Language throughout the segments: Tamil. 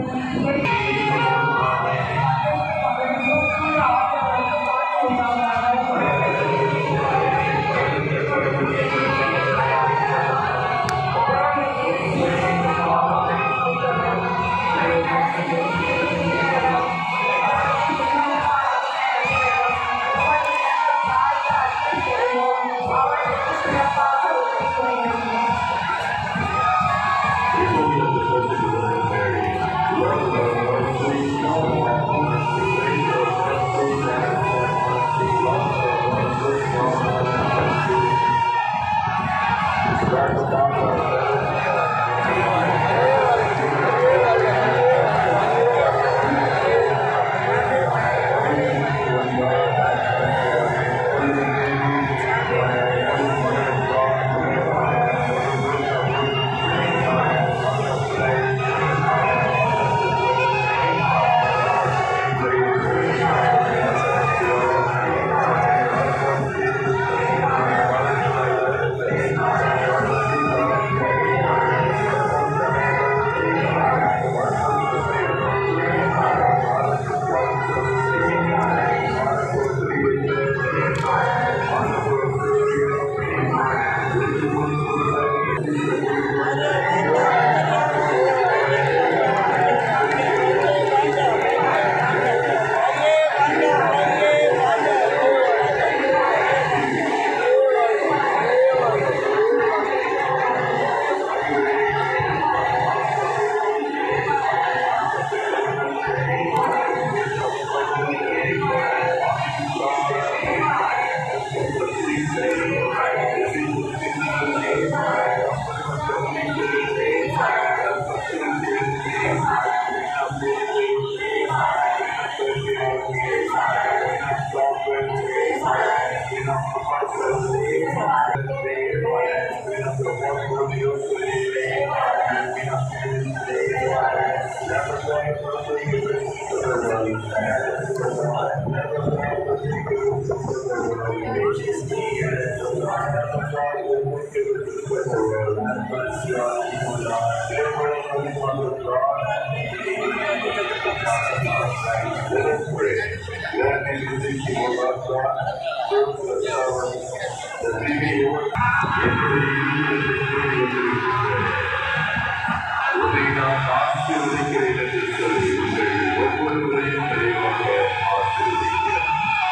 உன்னை நான் ஆசீர்வதிக்கிறேன் என்று சொல்லி உங்கள் ஒவ்வொருவரையும் நிறைவாக ஆசீர்வதிக்கிறேன்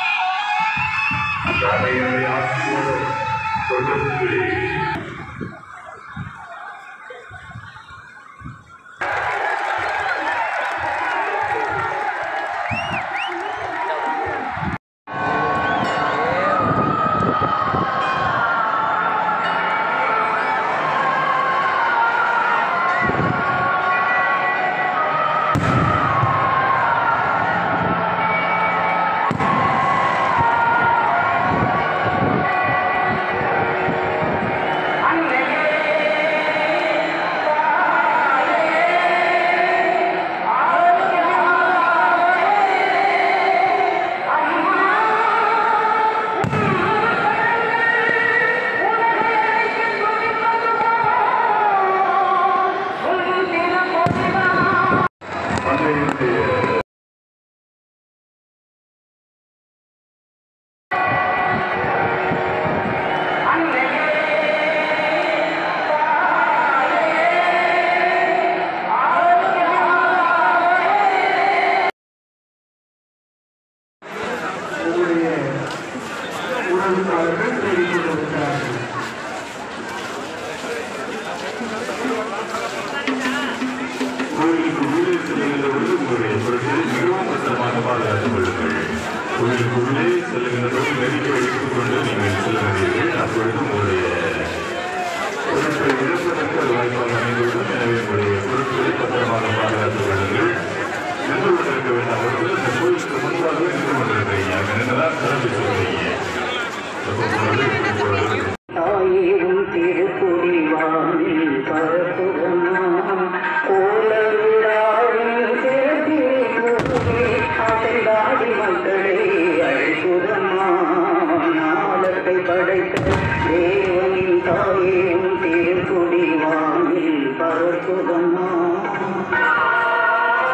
கடையை ஆசீர்வாதம் கொடுக்கிறேன் அன்னையுடைய உங்களுடைய உறவுக்காரர்கள் தேடிக் கொண்டிருக்கிறார்கள் கோயிலுக்கு உள்ளே செல்லுகிறவர்கள் உங்களுடைய பொருட்களை மிகவும் பத்திரமாக பாதுகாத்துக் கொள்ளுங்கள் கோயிலுக்கு உள்ளே செல்லுகிறவர்கள் நெருக்கி வைத்துக் கொண்டு நீங்கள் செல்லுகிறீர்கள் அப்பொழுது உங்களுடைய பொருட்களை இழப்பதற்கு அது வாய்ப்பாக அமைந்துவிடும் எனவே உங்களுடைய பொருட்களை பத்திரமாக பாதுகாத்துக் கொள்ளுங்கள் நின்று கொண்டிருக்க வேண்டாம் அவர்கள் இந்த கோயிலுக்கு முன்பாகவே நின்று கொண்டிருக்கிறீங்க அங்கே நின்றுதான் சிறப்பு சொல்றீங்க அப்போ போறது இப்படி போறது தாயேவும் திருக்குடி வானில் பரப்புகமா கோல விழாவில் சிறப்பிலே அசைந்தாடி மக்களை அழைப்புதமா நாளத்தை படைத்த தேவனின் தாயேவும் திருக்குடி வானில் பரப்புதமா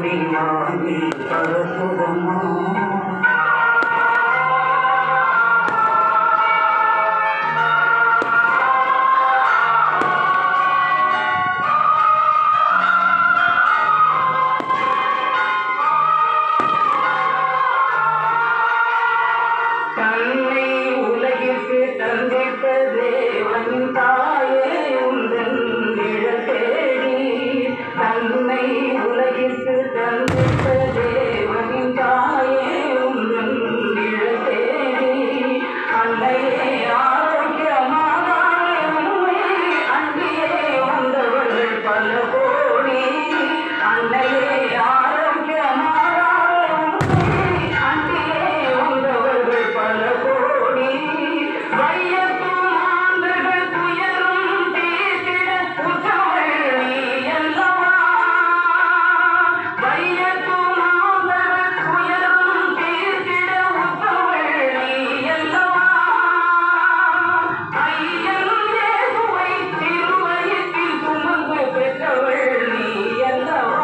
திருக்குடி வாங்கி பரப்புதமா தன்னை உலகிற்கு தந்தித்த தேவன் தாயே உந்தன் நிழல் தேடி தன்னை உலகிற்கு தந்தித்த தேவனின் தாயே உந்தன் நிழல் தேடி அன்னையே ஆரோக்கியமாக உண்மை அன்பியே வந்தவர்கள் பல கோடி அன்னையே ஆரோக்கியமாக உண்மை அன்பியே வந்தவர்கள் பல கோடி வையத்தும் ஆண்டுகள் துயரும் தீர்த்திட உற்றவள் நீ அல்லவா வையத்தும் ஆண்டுகள் துயரும் தீர்த்திட உற்றவள் நீ அல்லவா ஐயன் இயேசுவை திருவயிற்றில் சுமந்து பெற்றவள் நீ அல்லவா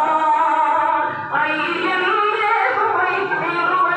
ஐயன் இயேசுவை திருவயிற்றில்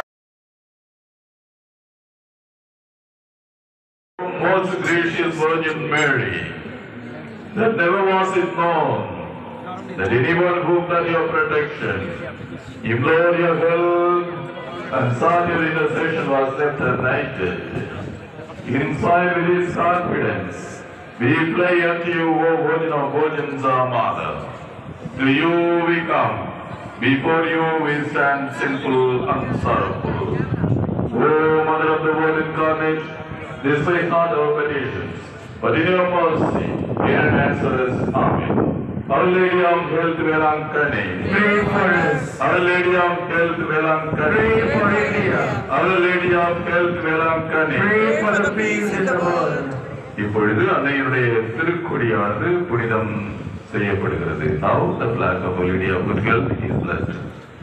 Most gracious Virgin Mary, that never was it known that anyone whom that your protection, implored your help, and sought your intercession was left united. Inspired with this confidence, we pray unto you, O Virgin of Virgins, our Mother. To you we come, before you we stand sinful and sorrowful. O Mother of the Word incarnate, despise not our petitions, but in your mercy, hear and answer us. Amen. Our Lady of Health, Velankani. Pray for us. Our Lady of Health, Velankani. Pray for India. Our Lady of Health, Velankani. Pray for the peace in the world. இப்பொழுது அன்னையினுடைய திருக்கொடியானது புனிதம் செய்யப்படுகிறது Now the flag of Our Lady of Good Health is blessed.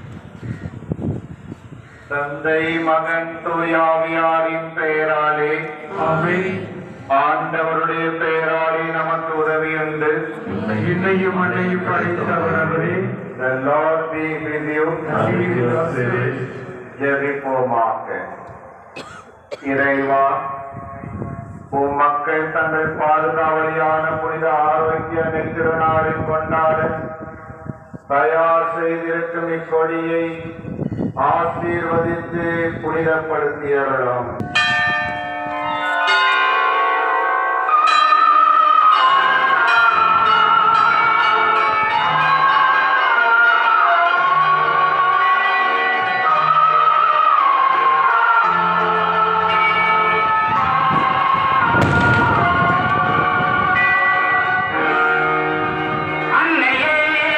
தந்தை மகன் தூயாவியாரின் பெயராலே ஆமென். ஆண்டவருடைய பெயராலே நமக்கு உதவி உண்டு இன்னையும் அன்னையும் படைத்தவர் அவரே The Lord be with you. And with your spirit. ஜெபிப்போமாக இறைவா உம் மக்கள் தங்கள் பாதுகாவலியான புனித ஆரோக்கிய திருநாளை கொண்டாட தயார் செய்திருக்கும் இக்கொடியை ஆசீர்வதித்து புனிதப்படுத்தியவர்களும் அன்னையே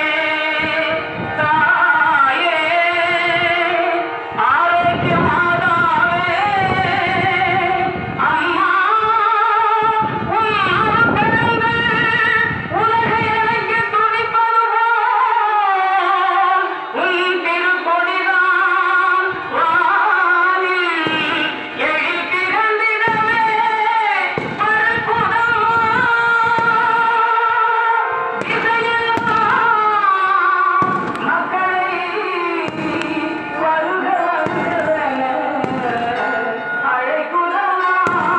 தாயே ஆரோக்கிய மாதாவே அம்மா உன் மரக்கரங்கள் உலகை இணைக்க துடிப்பது போல் உன் திருக்கொடிதான் வானில் எழுப்பிறந்திடவே பரப்புதம்மா மக்களை வருக வருகவென அழைக்குதம்மா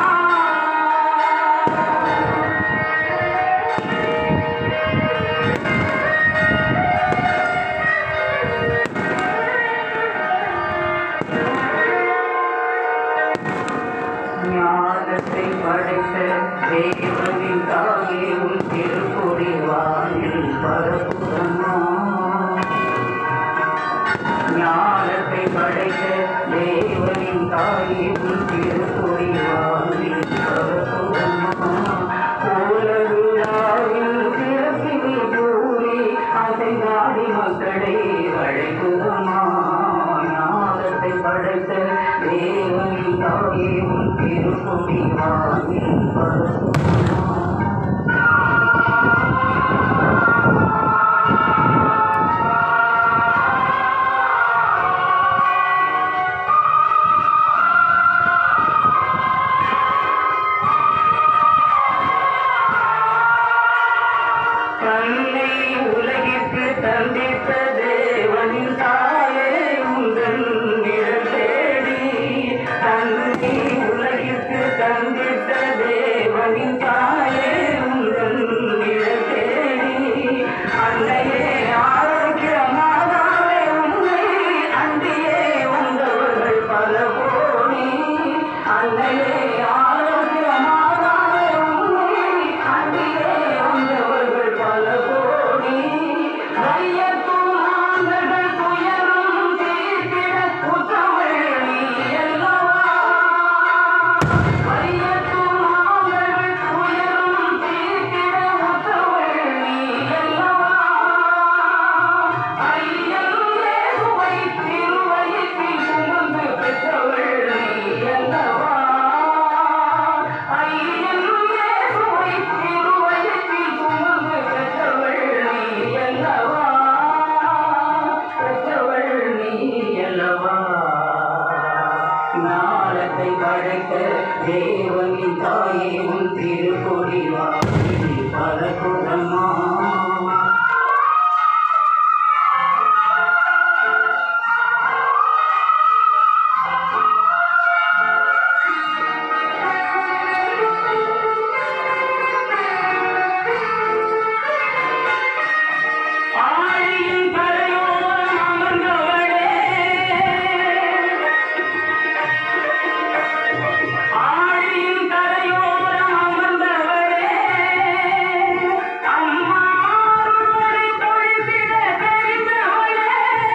ஞானத்தை படைத்த தேவனின் தாயே உன் திருக்குடி வானில் பரப்புதம்மா ஞானத்தை படைத்த தேவனின் தாயே உன் திருக்குடி வானில் பரப்புதம்மா கோலவிழாவில் சிறப்பினை கூறி அசைந்தாடி மக்களை அழைக்குதம்மா ஞானத்தை படைத்த தேவனின் தாயே உன் திருக்குடி வானில் பரப்புதம்மா தன்னை உலகிற்கு தந்தித்த தேவன் தேவனின் தாயே உந்தன் நிழல் தேடி தந்தை உலகிற்கு தந்திட்ட தேவனின் தாயே உந்தன் நிழல் தேடி அன்னையே ஆரோக்கியமாகவே உன்னை அன்றியே வந்தவர்கள் பல கோடி அன்னையே ஆரோக்கியமாகவே உன்னை அன்றியே வந்தவர்கள் பல கோடி வையத்தும் ஆண்கள் துயரும் தீர்த்திட குற்றவள் நீ அல்லவா வையத்தும் ஆண்கள் துயரும் தீர்த்திட குற்றவள் நீ அல்லவா ஐயன் இயேசுவை திருவயிற்றில் சுமந்து பெற்றவள் நீ அல்லவா ஐயன் இயேசுவை திருவயிற்றில் சுமந்து பெற்றவள் நீ அல்லவா பெற்றவள் நீ அல்லவா ஞானத்தை படைத்த தேவனின் தாயே உன் திருக்கொடி வாங்கி பரகுதமா ஆழியின் கரையோரம் அமர்ந்தவளே ஆழியின் கரையோரம் அமர்ந்தவளே அம்மா அருள்மொழி பொழிந்திட தெரிந்தவளே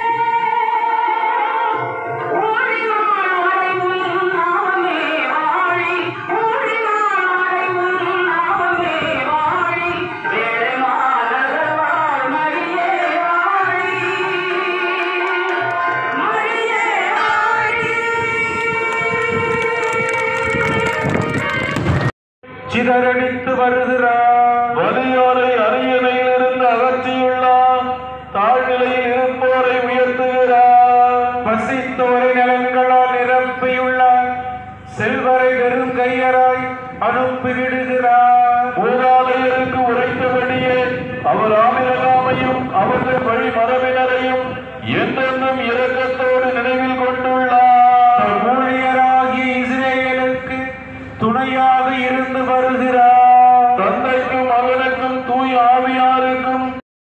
ஊழினாள் வரை உன் நாமமே வாழி ஊழினாள் வரை உன் நாமமே வாழி வேளமாநகர்வாழ் மரியே வாழி மரியே வாழி சிதறடித்து வருகிறார் வலியோரை அரியணையிலிருந்து அகற்றியுள்ளார் தாழ்நிலையில் இருப்போரை உயர்த்துகிறார் பசித்தோரை நலன்களால் நிரப்பியுள்ளார் செல்வரை வெறும் கையராய் அனுப்பிவிடுகிறார் மூதாதையருக்கு உரைத்தபடியே அவர் ஆமிரகாமையும் அவர்கள் வழி மரபினரையும் என்றென்றும் இரக்கத்தோடு நினைவில் கொண்டுள்ளார் ஊழியராகிய இஸ்ரேலுக்கு துணையாக இருந்து வருகிறார் தந்தைக்கும் மகனுக்கும் தூய் ஆவியாருக்கும்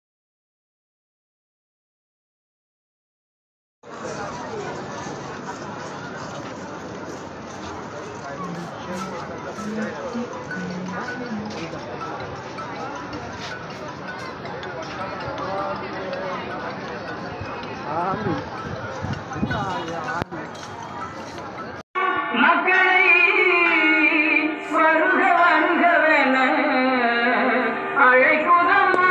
மக்களை வருக வருகவென அழைக்குதம்மா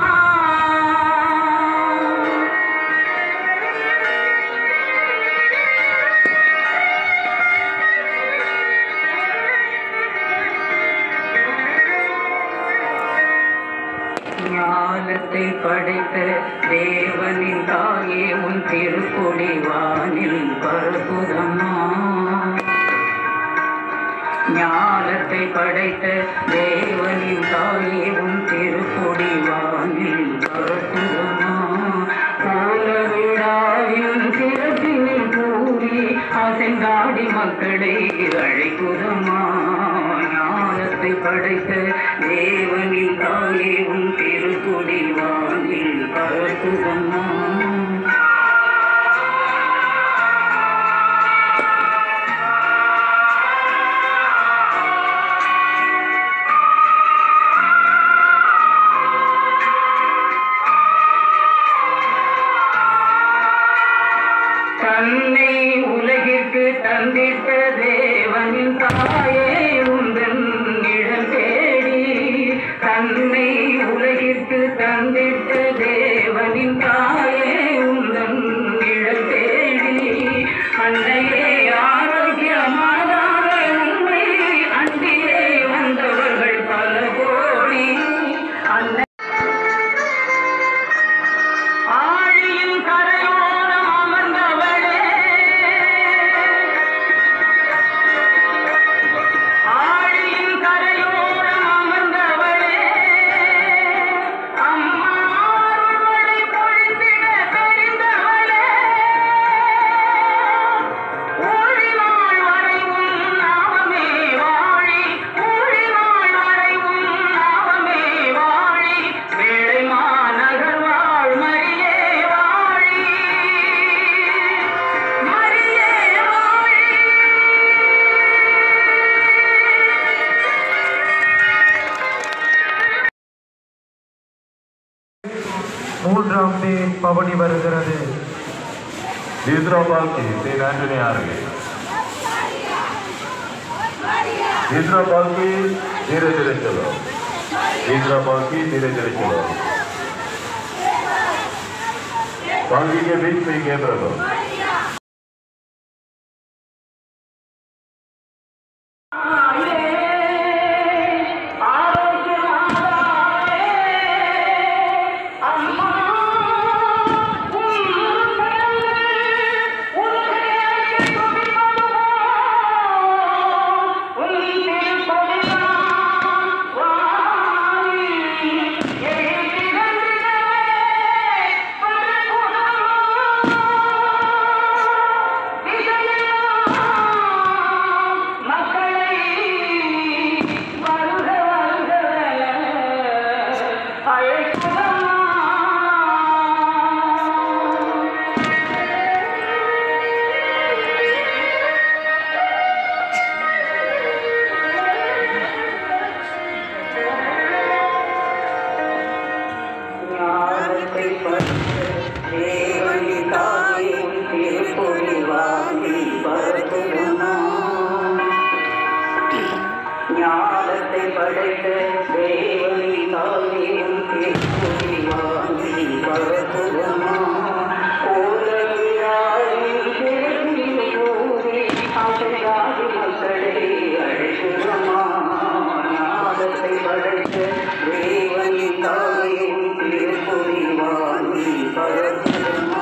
ஞானத்தை படைத்த தேவனின் தாயே உன் திருக்கொடி வானில் பரப்புதம்மா ஞானத்தை படைத்த தேவனின் தாயே உன் திருக்கொடி வானில் பரப்புதம்மா கோல விழாவின் சிறப்பினில் கூறி அசைந்தாடி மக்களை அழைக்குதம்மா ஞானத்தை படைத்த தேவனின் தாயே உன் திருக்கொடி வானில் பரப்புதம்மா தன்னை உலகிற்கு தந்திட்ட தேவனின் தாயே உந்தன் நிழல் தேடி தன்னை உலகிற்கு தந்திட்ட தேவனின் தாயே உந்தன் நிழல் தேடி அன்னையே ஆரோக்கியமாதார உண்மை அன்றியே வந்தவர்கள் பல கோடி அன்னை ஆழியின் கரையோரம் அமர்ந்தவளே ஆழியின் கரையோரம் அமர்ந்தவளே அம்மா மூன்றாம் தேர் பவனி வருகிறது तीसरा पालकी सेंट एंटनी आ रही है तीसरा पालकी धीरे धीरे चलो तीसरा पालकी धीरे धीरे चलो पालकी के बीच में गैप रखो மக்களை வருக வருக அழைக்குமா ஞானத்தை பறித்து தேவனி தாயின் திருப்பொழி வாங்கி பரப்புமா ஞானத்தை படைத்த தேவனி தாயின் திருப்பொழி வாங்கி பரப்புமா கோலவிழாவின் திருப்பில் கூறி அசையாதி மக்களை அழைக்குமா ஞானத்தை படைத்த தேவனி தாயின் திருப்பொழி வாங்கி பரப்புமா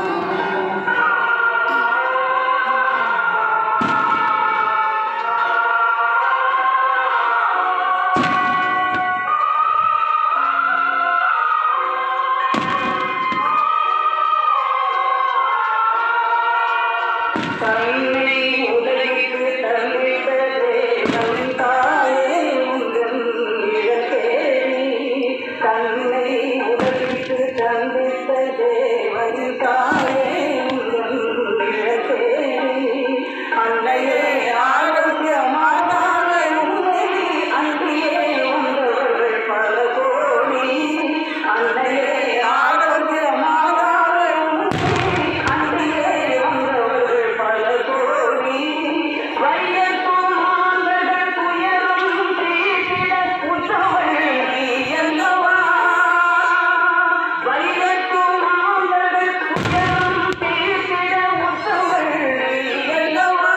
தன்னை உலகிற்கு தந்திட்ட தேவன் தாயே உங்கள் இழத்தேரி தன்னை உலகிற்கு தந்திட்ட தேவன் தாயே உங்கள் இழத்தேரி அன்னையே ஆரோக்கியமாக உன்னை அன்றியே வந்தவர்கள் பல கோடி அன்னையே ஆரோக்கியமாக உன்னை அன்றியே வந்தவர்கள் பல கோடி வையத்தும் மாந்தர்கள் துயரும் தீட்டிட உற்றவள் நீ அல்லவா வையத்தும் மாந்தர்கள் துயரும் தீட்டிட உற்றவள் நீ அல்லவா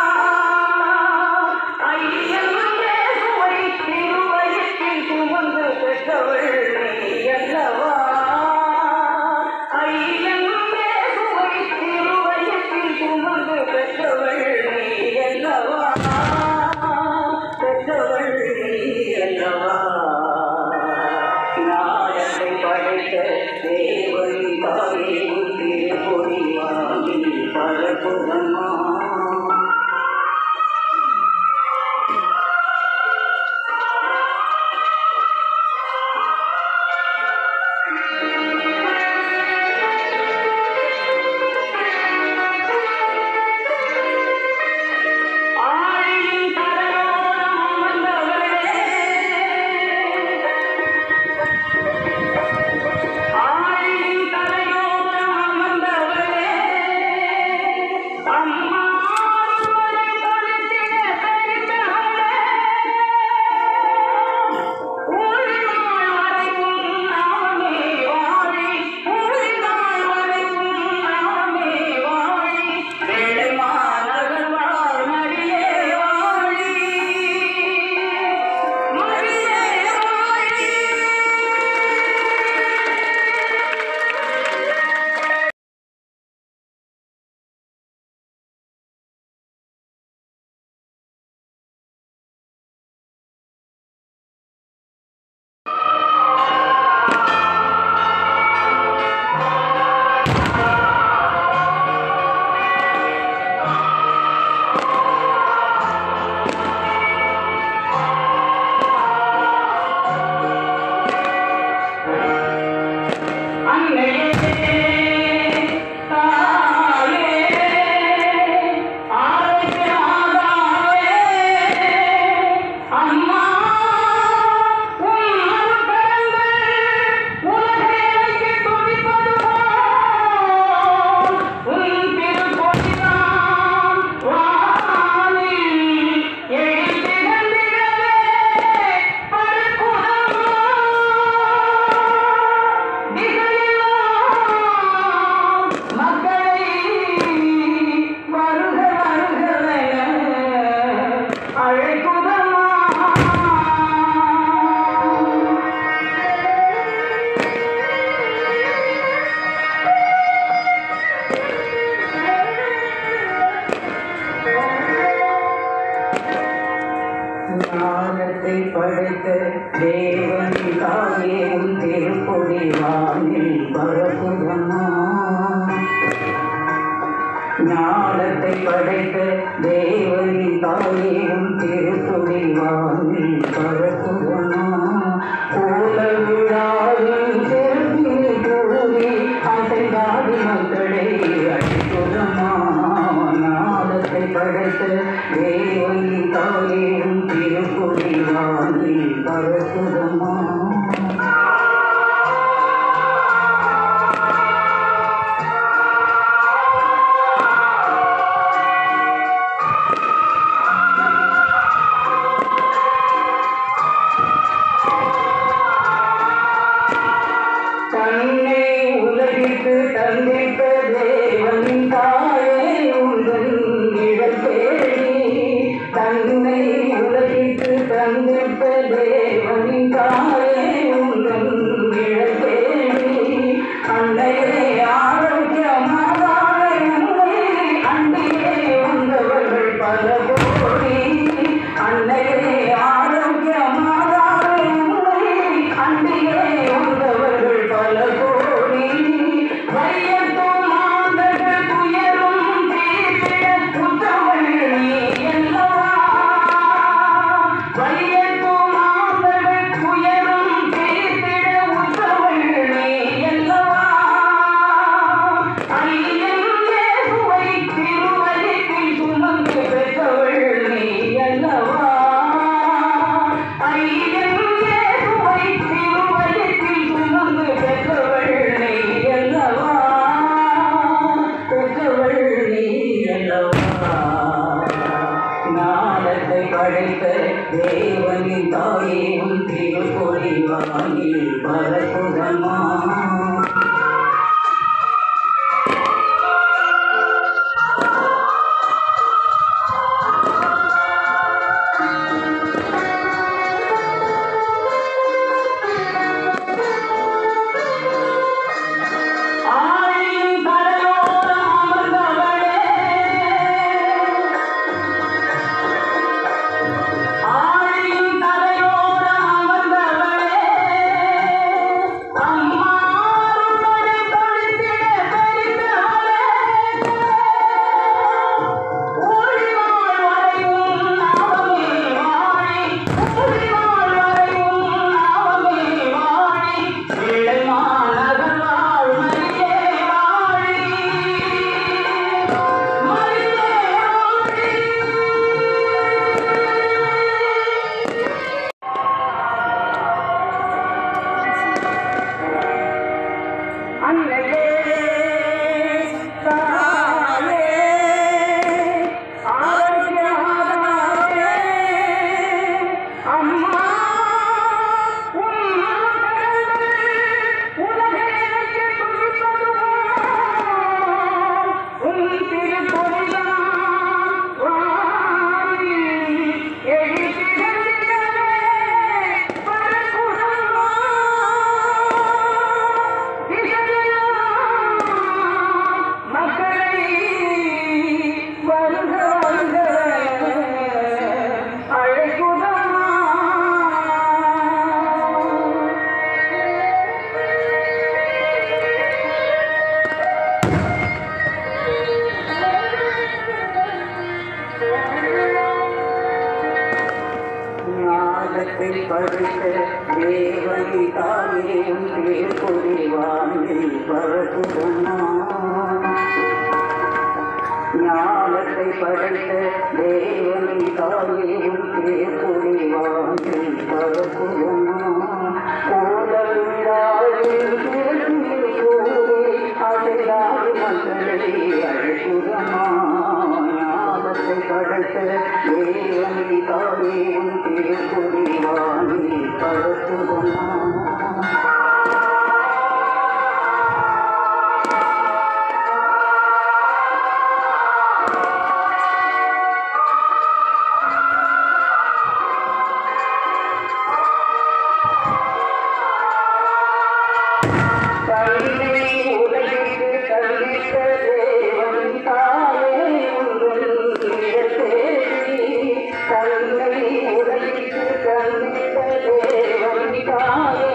ஐயன் இயேசுவை திருவயிற்றில் சுமந்து பெற்றவள் நீ அல்லவா ஐயன் இயேசுவை திருவயிற்றில் சுமந்து பெற்றவள் நீ அல்லவா பெற்றவள் நீ அல்லவா ஞானத்தை படைத்த தேவன் தாயே திருப்பொழி வாங்கி பரப்புதம்மா ஆழியின் கரையோரம் அமர்ந்தவளே ஆழியின் கரையோரம் அமர்ந்தவளே அம்மா வானில் பரப்புதம்மா ஞானத்தை படைத்த தேவனின் தாயும் திருத்துணை வானில் பரப்புதம்மா கோல விழாவில் சேர்த்து கூறி அசைந்தாடி மக்களை அழைப்புதம்மா ஞானத்தை படைத்த தேவனின் தாயும் திருத்துணை வானில் பரப்புதம்மா தன்னை உலகிற்கு தந்திட்ட தேவன் தாயே உங்கள் நிழல் தேடி தன்னை உலகிற்கு தந்திட்ட தேவன் தாயே உங்கள் நிழல் தேடி அன்னையே ஆரோக்கியமாக அன்னையே வந்தவர்கள் பல கோடி அன்னையே ஆரோக்கியமாக அன்னையே வந்தவர்கள் பல கோடி வையத்தும் ஆண்டர்கள் துயரும் தீர்த்திட புத்தவள் நீ அல்லவா வையத்தும் ஆண்டர்கள் துயரும் தீர்த்திட உத்தவள் நீ அல்லவா ஐயன் இயேசுவை திருவயிற்றில் சுமந்து பெற்றவள் நீ அல்லவா ஐயன் இயேசுவை திருவயிற்றில் சுமந்து பெற்றவள் நீ அல்லவா பெற்றவள் நீ அல்லவா நாடத்தை படைத்த தேவனின் தாயே உன் திருக்கொடி வாங்கி பரப்புதமா ஆழியின் கரையோரம் அமர்ந்தவளே ஆழியின் கரையோரம் அமர்ந்தவளே அம்மா அருள்மழை பொழிந்திட பெய்தவளே ஊழிவாள் வரையும் நாவமே வாழி ஊழிவாள் வரையும் நாவமே வாழி பிள்ளைமாநகர் வாழ் மரியே வாழி மரியே வாழி அன்னையே தாயே ஆரோக்கியமாதாவே அம்மா உன் உலகேக்கு துதிப்பதுவோம் உன் திருப்பொழிதான் வாரி எழுதிடவே பரப்புதமா மக்களை வருக வருக அழைக்குதமா ஞானத்தை படைத்த தேவனை தாயும் பேர்பொழி வானில் பரப்புதமா ஞானத்தை படைத்த தேவனை தாயும் பேர்பொழி வானில் பரப்புதமா கோலவிழாவில் திருநீர் கூறி அடையாறு மக்களை அழைப்புதமா ஞானத்தை படைத்த தேவனை தாயும் பேர்பொழி வானில் பரப்புதமா தன்னை உலகிற்கு தந்திட்ட தேவன் தாயே உங்கள் தேடி தன்னை உலகிற்கு தந்திட்ட தேவன் தாயே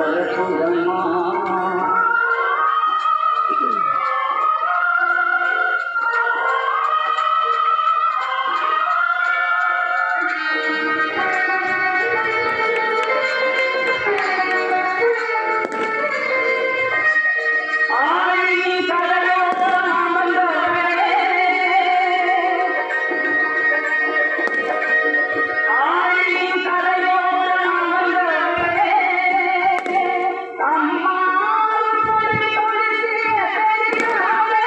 பரசுரம்மா ஆழி கடலோ நாம் வந்தோமே ஆழி கடலோ நாம் வந்தோமே அம்மா பொடி பொடிசிய பெரியாளே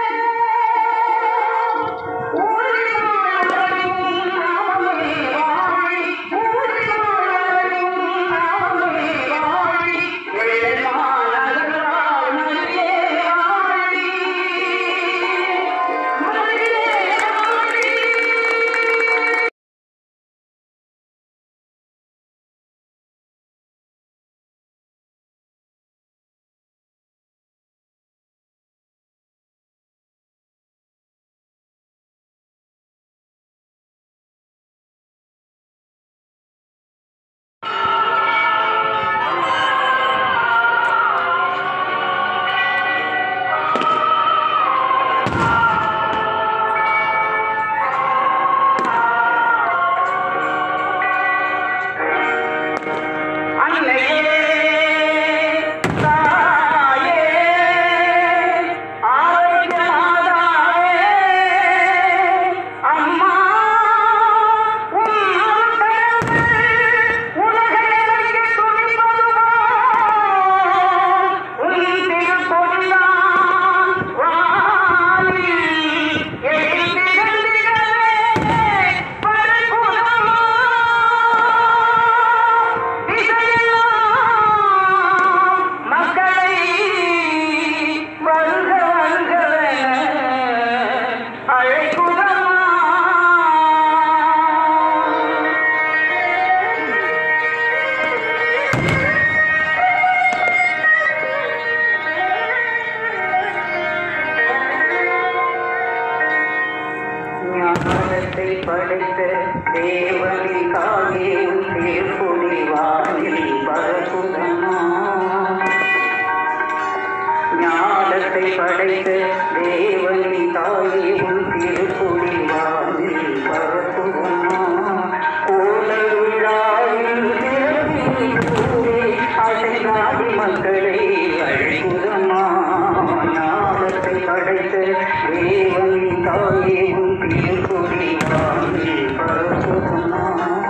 ஊழி மாறவும் நாமமே வாழி ஊழி மாறவும் நாமமே வாழி வெள்ளமானதெல்லாம் நதியே வாழி நதியே வாழி அன்னையே தாயே ஆரோக்கிய மாதாவே அம்மா உன் உலகைக்கு துணிப்பதுவோ உன் திருப்பொழிதான் வானில் எழுந்திருந்திடவே பரகுணமா மக்களை வருக வருகவென அழைக்குதம்மா ஞானத்தை படைத்த தேவனின் காலே திருப்பொழி வானில் பரசுதமா ஞானத்தை படைத்த தேவனின் தாயே உன் திருப்பொழி வானில் பரசுதமா கோல விழாவில் சிறப்பின் அசைநாடி மக்களை அழைக்குதமா ஞானத்தை படைத்த தேவனின் தாயே உன் திருப்பொழி வானில் பரசுதமா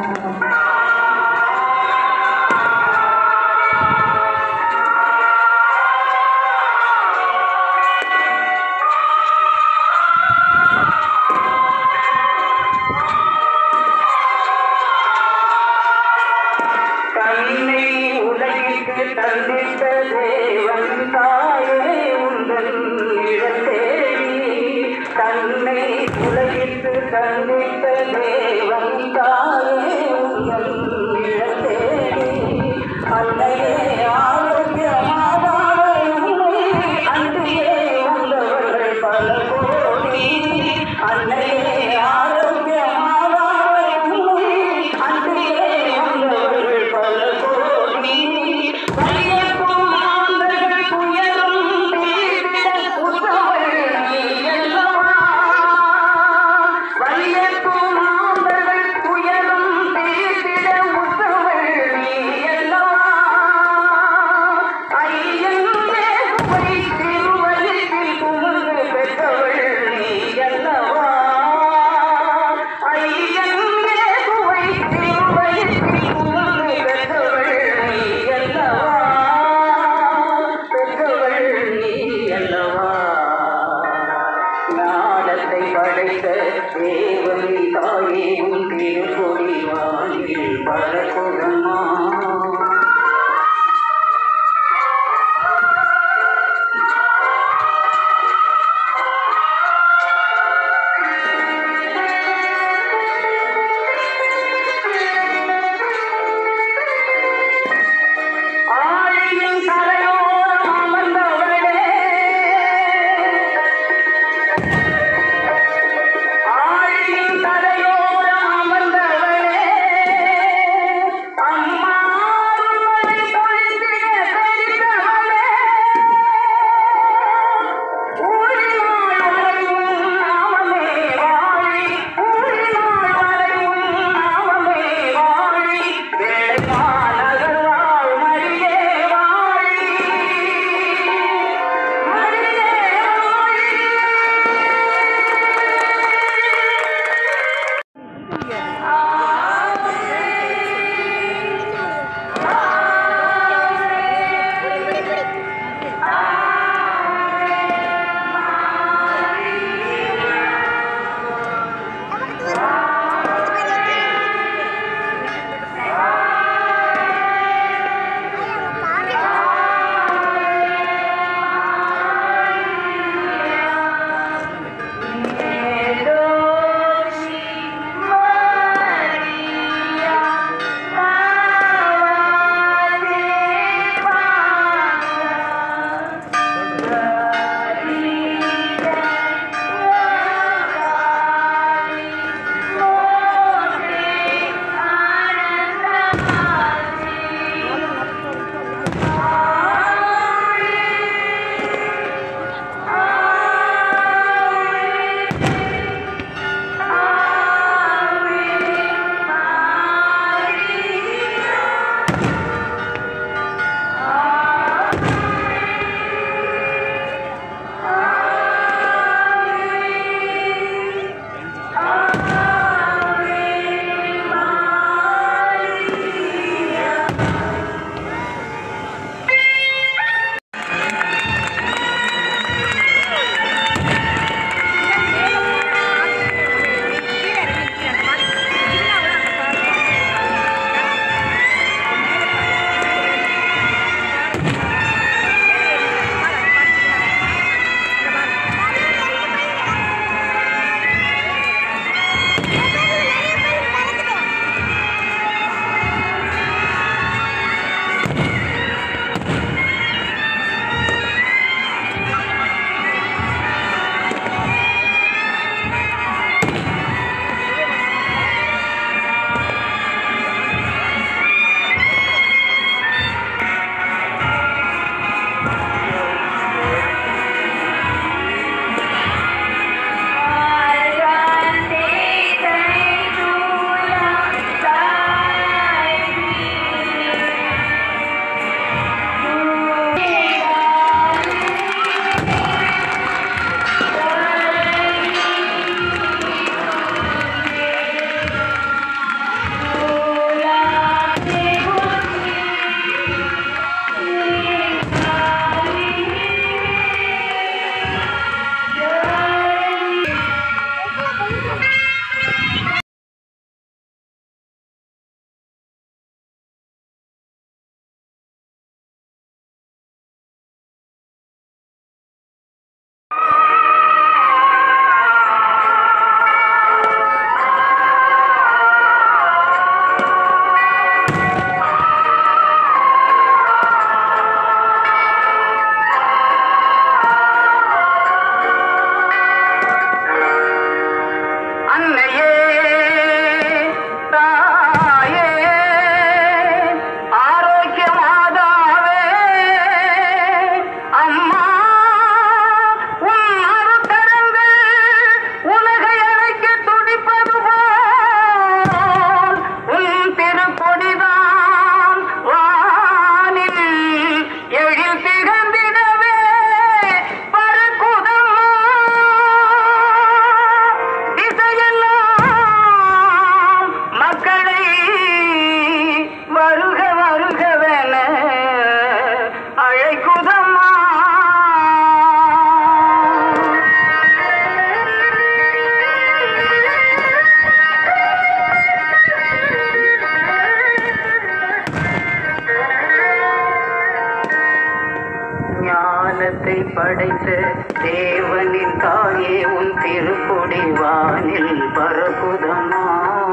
தன்னை உலகிற்கு தந்தித்த தேவன் தாயே உந்தன் இடத்தேடி தன்னை உலகிற்கு தந்தித்த தேவன் தாயே உந்தன் இடத்தேடி அன்னையே ஆரோக்கியமாதாவே உன்னை அன்றையே வந்தவர்கள் பல கோடி அன்னையே ஆரோக்கியமாதாவே உன்னை அன்றையே வந்தவர்கள் பல கோடி வலியக்கும் மாந்தர்கள் துயரும் தீர்த்திட உற்றவள் நீ அல்லவா வலியக்கும் மாந்தர்கள் துயரும் தீர்த்திட அழைக்குதம்மா ஞானத்தை படைத்த தேவனின் தாயே உன் திருப்பொடி வானில் பரப்புதம்மா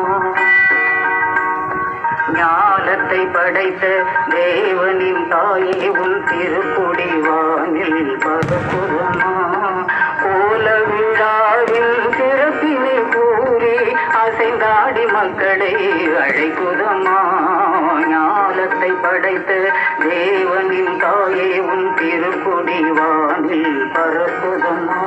ஞானத்தை படைத்த தேவனின் தாயே உன் திருப்பொடி வானில் பரப்புதம்மா கோல விழாவின் சிறப்பினை கூறி அசைந்தாடி மக்களை அழைக்குதம்மா ஞானத்தை படைத்த தேவனின் தாயே உன் திருப்பொடி வானில் பரப்புதம்மா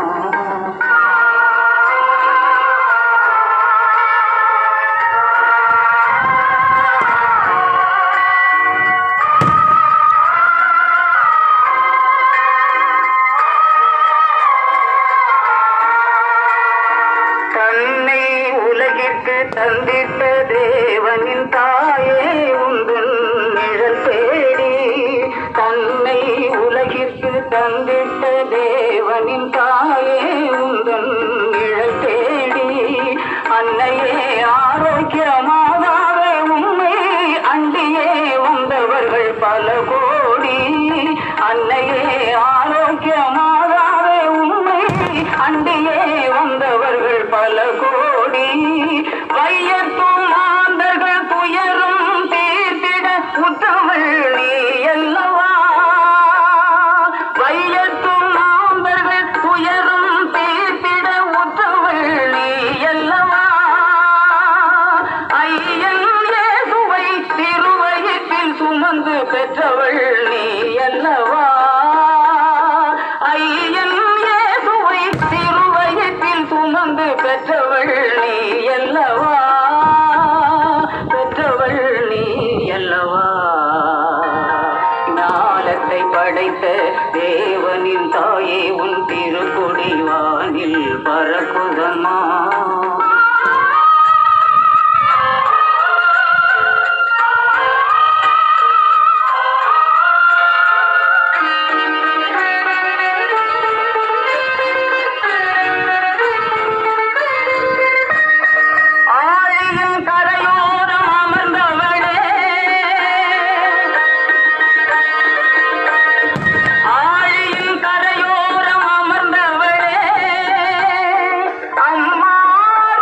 தன்னை உலகிற்கு தந்திட்ட தேவனின் தாயே உந்தன் நிழல் தேடி தன்னை உலகிற்கு தந்திட்ட தேவனின் தாயே உந்தன் நிழல் தேடி அன்னையே ஆரோக்கியமாகவே உண்மை அண்டியே வந்தவர்கள் பல கோடி அன்னையே ஆரோக்கியமாகவே உண்மை அண்டியே வந்தவர்கள் பல கோடி வையத்தும் மாந்தர்கள் துயரும் தீர்த்திட உற்றவள் நீ அல்லவா வையத்தும் மாந்தர்கள் துயரும் தீர்த்திட உற்றவள் நீ அல்லவா ஐயன் இயேசுவை திருவயிற்றில் சுமந்து பெற்றவள் நீ அல்லவா ஐயன் இயேசுவை திருவயிற்றில் சுமந்து பெற்றவள் நீ அல்லவா பெற்றவள் நீ அல்லவா ஞானத்தை படைத்த தேவனின் தாயே உன் திருக்கொடி வானில் பறக்குதம்மா ஆழியின் கரையோரம் அமர்ந்தவளே ஆழியின் கரையோரம் அமர்ந்தவளே அம்மா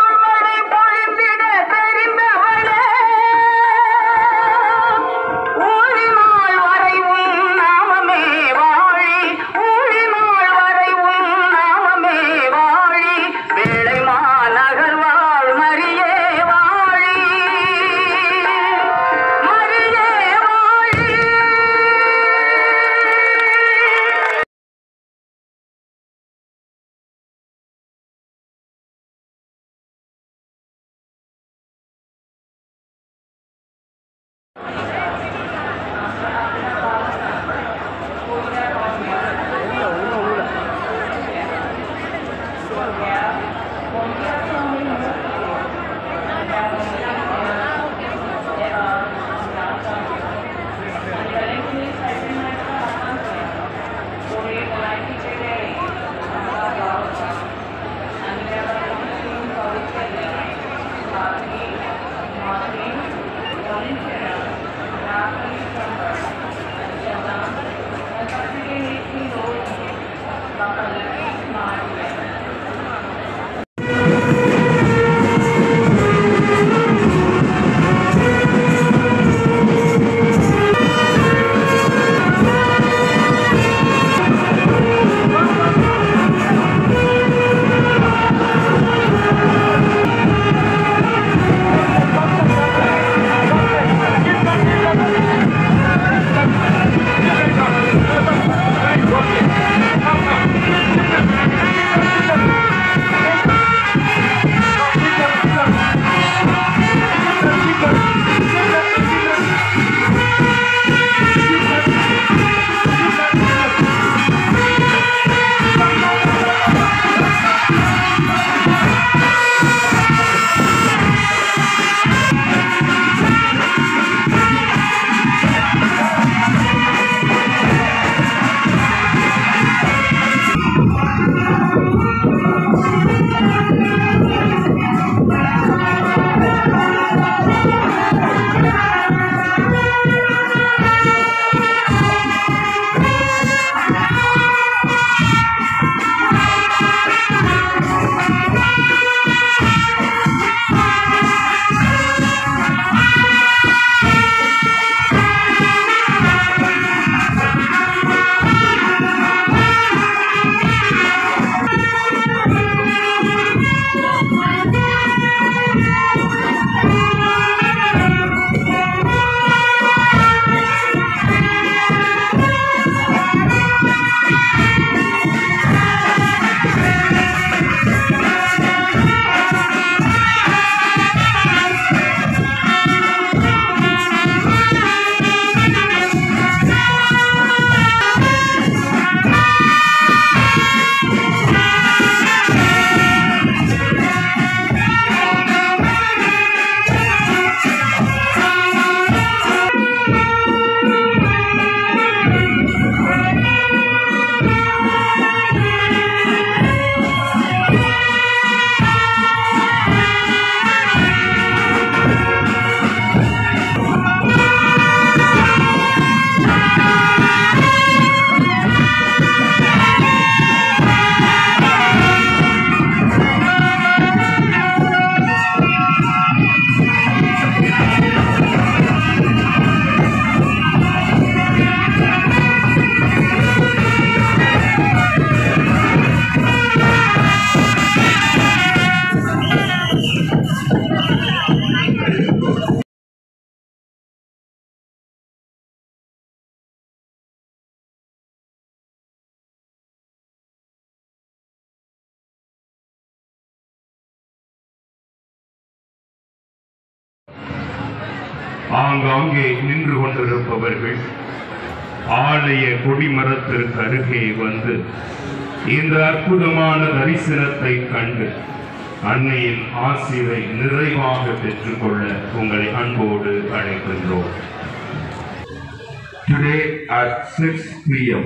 ஆங்காங்கே நின்று கொண்டிருப்பவர்கள் ஆலய கொடிமரத்திற்கு அருகே வந்து இந்த அற்புதமான தரிசனத்தை கண்டு அன்னையின் ஆசிரை நிறைவாக பெற்றுக்கொள்ள உங்களை அன்போடு அழைக்கின்றோம் Today at 6 p.m.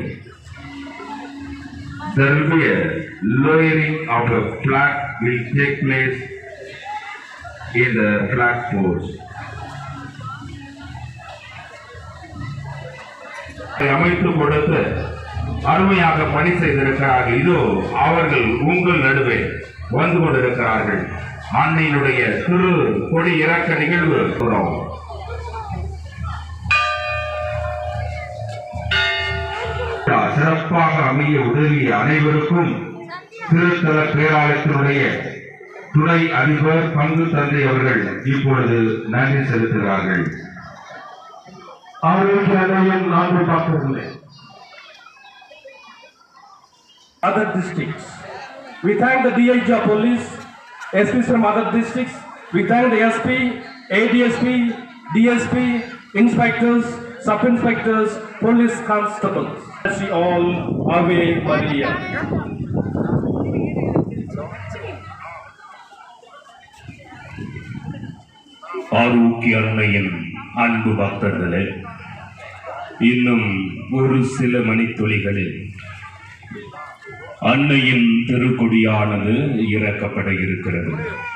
there will be a lowering of a flag will take place in the flag post. அமைத்து கொடுத்து அருமையாக பணி செய்திருக்கிறார்கள் இதோ அவர்கள் உங்கள் நடுவே வந்து கொண்டிருக்கிறார்கள் அன்னையினுடைய திரு கொடி இறக்க நிகழ்வு தொடரும். சிறப்பாக அமைய உதவிய அனைவருக்கும் திருத்தல பேராலயத்தினுடைய துணை அதிபர் பங்கு தந்தை அவர்கள் இப்பொழுது நன்றி செலுத்துகிறார்கள் ஆரோக்கிய அன்னையின் நான்கு டாக்டர்களே other districts. We thank the DIG of police, SPs from other districts. We thank the SP, ADSP, DSP, inspectors, sub-inspectors, police constables. Bless you all, Ave Maria. ஆரோக்கிய அன்னையின் அன்பு பக்தர்களே இன்னும் ஒரு சில மணித்துளிகளில் அன்னையின் திருக்கொடியானது இறக்கப்பட இருக்கிறது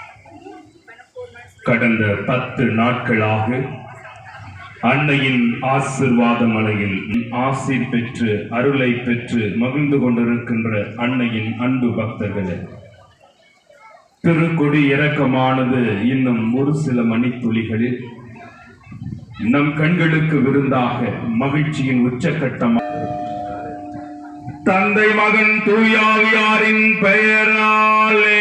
கடந்த பத்து நாட்களாக அன்னையின் ஆசிர்வாத மலையில் ஆசி பெற்று அருளை பெற்று மகிழ்ந்து கொண்டிருக்கின்ற அன்னையின் அன்பு பக்தர்களே திருக்கொடி இறக்கமானது இன்னும் ஒரு சில மணித்துளிகளில் நம் கண்களுக்கு விருந்தாக மகிழ்ச்சியின் உச்சக்கட்டமாக தந்தை மகன் தூயாவியாரின் பெயராலே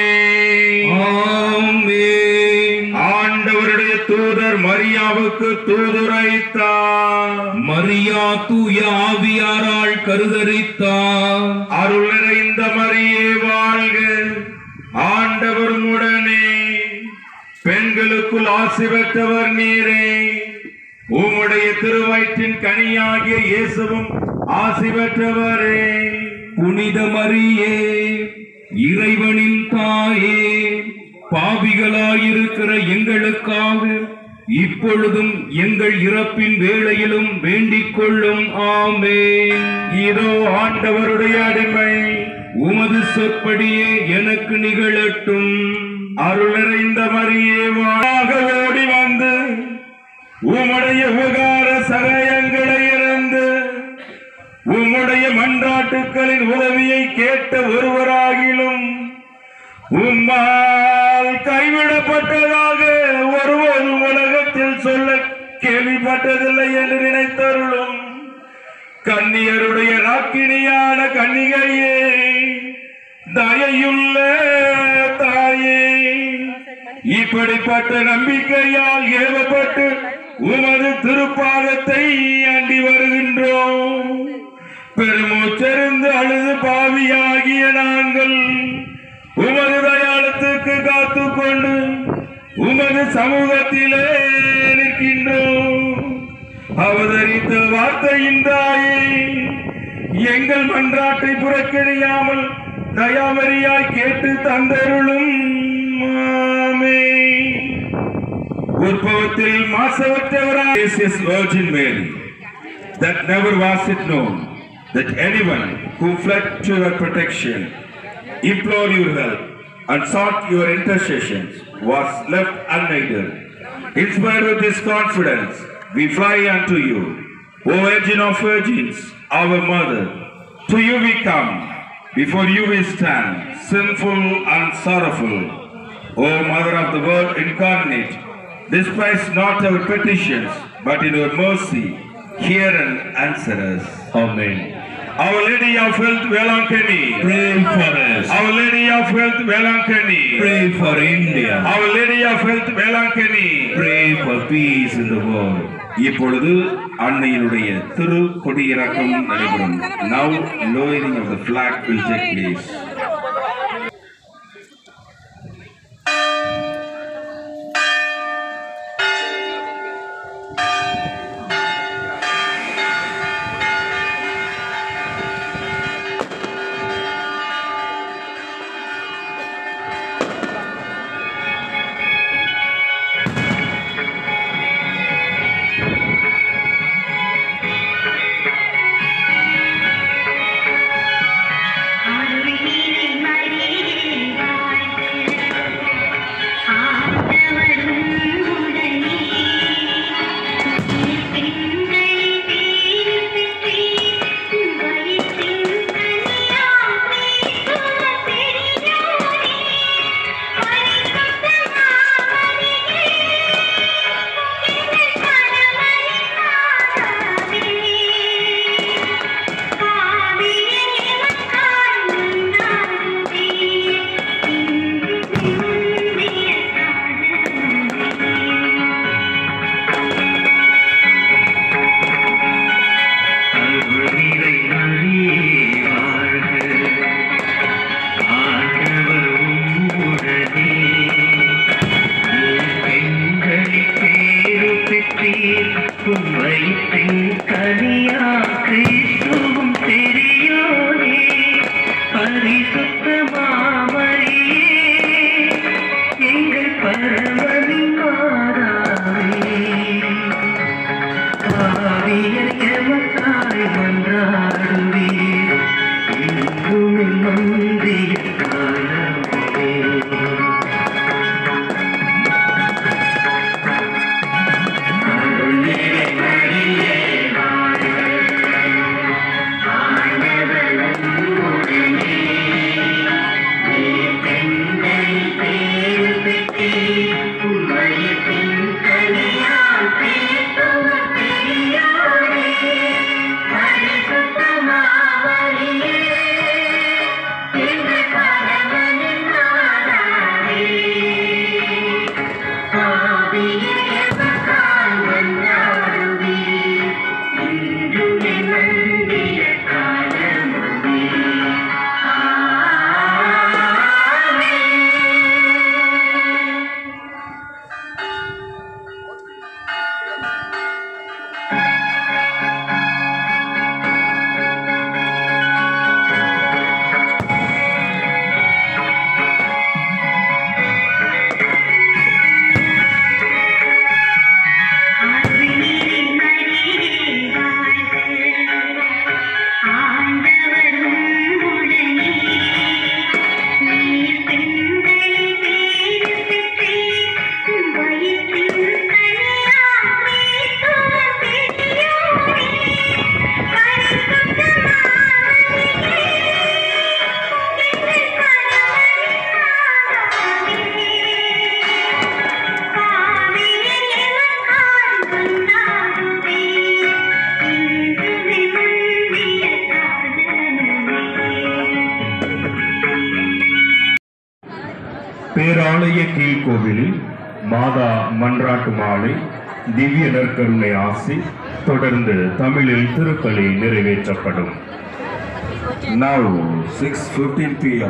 ஆண்டவருடைய தூதர் மரியாவுக்கு தூதுரைத்தார் மரியா தூய ஆவியாரால் கருதரித்தார் அருள் நிறைந்த மரியே வாழ்க ஆண்டவர் உடனே பெண்களுக்குள் ஆசி பெற்றவர் நீரே உம்முடைய திருவயிற்றின் கனியாகிய இயேசுவும் ஆசி பெற்றவரே புனித மரியே இறைவனின் தாயே பாவிகளாயிருக்கிற எங்களுக்காக இப்பொழுதும் எங்கள் இறப்பின் வேளையிலும் வேண்டிக் கொள்ளும் ஆமென் இதோ ஆண்டவருடைய அடிமை உமது சொற்படியே எனக்கு நிகழட்டும் அருள் நிறைந்த மரியே வாழாக ஓடி வந்து உம்முடைய உபகார சகாயங்களை இறந்து உம்முடைய மன்றாட்டுக்களின் உதவியை கேட்ட ஒருவராகிலும் உம்மால் கைவிடப்பட்டதாக ஒருவரும் உலகத்தில் சொல்ல கேள்விப்பட்டதில்லை என்று நினைத்தருளும் கன்னியருடைய ராக்கினியான கன்னிகையே தயையுள்ள தாயே இப்படிப்பட்ட நம்பிக்கையால் ஏவப்பட்டு உமது திருப்பாதத்தை அண்டி வருகின்றோம் பெருமூச்செறிந்து அழுது பாவியாகிய நாங்கள் உமது தயாளத்துக்கு காத்துக்கொண்டு உமது சமூகத்திலே நிற்கின்றோம் அவதரித்த வார்த்தையின் தாயே எங்கள் மன்றாட்டை புறக்கணியாமல் தயாமரியாய் கேட்டு தந்தருளும் ஆமென். உற்பவத்தில் மாசவற்றவராய் Virgin Mary, that never was it known that anyone who fled to your protection, implored your help, and sought your intercessions was left unaided. Inspired with this confidence, we fly unto you, O Virgin of Virgins, our Mother. To you we come, before you we stand, sinful and sorrowful. O Mother of the Word incarnate, despise not our petitions, but in your mercy, hear and answer us. Amen. Our Lady of Health, Velankani. Pray for us. Our Lady of Health, Velankani. Pray for India. Our Lady of Health, Velankani. Pray for peace in the world. இப்பொழுது அன்னையினுடைய திரு கொடியிறக்கம் நடைபெறும் now lowering of the flag will take place பேராலய கீழ்கோவிலில் மாதா மன்றாட்டு மாலை திவ்ய நற்கருணை ஆசி தொடர்ந்து தமிழில் திருப்பலி நிறைவேற்றப்படும் Now, 6.15 p.m.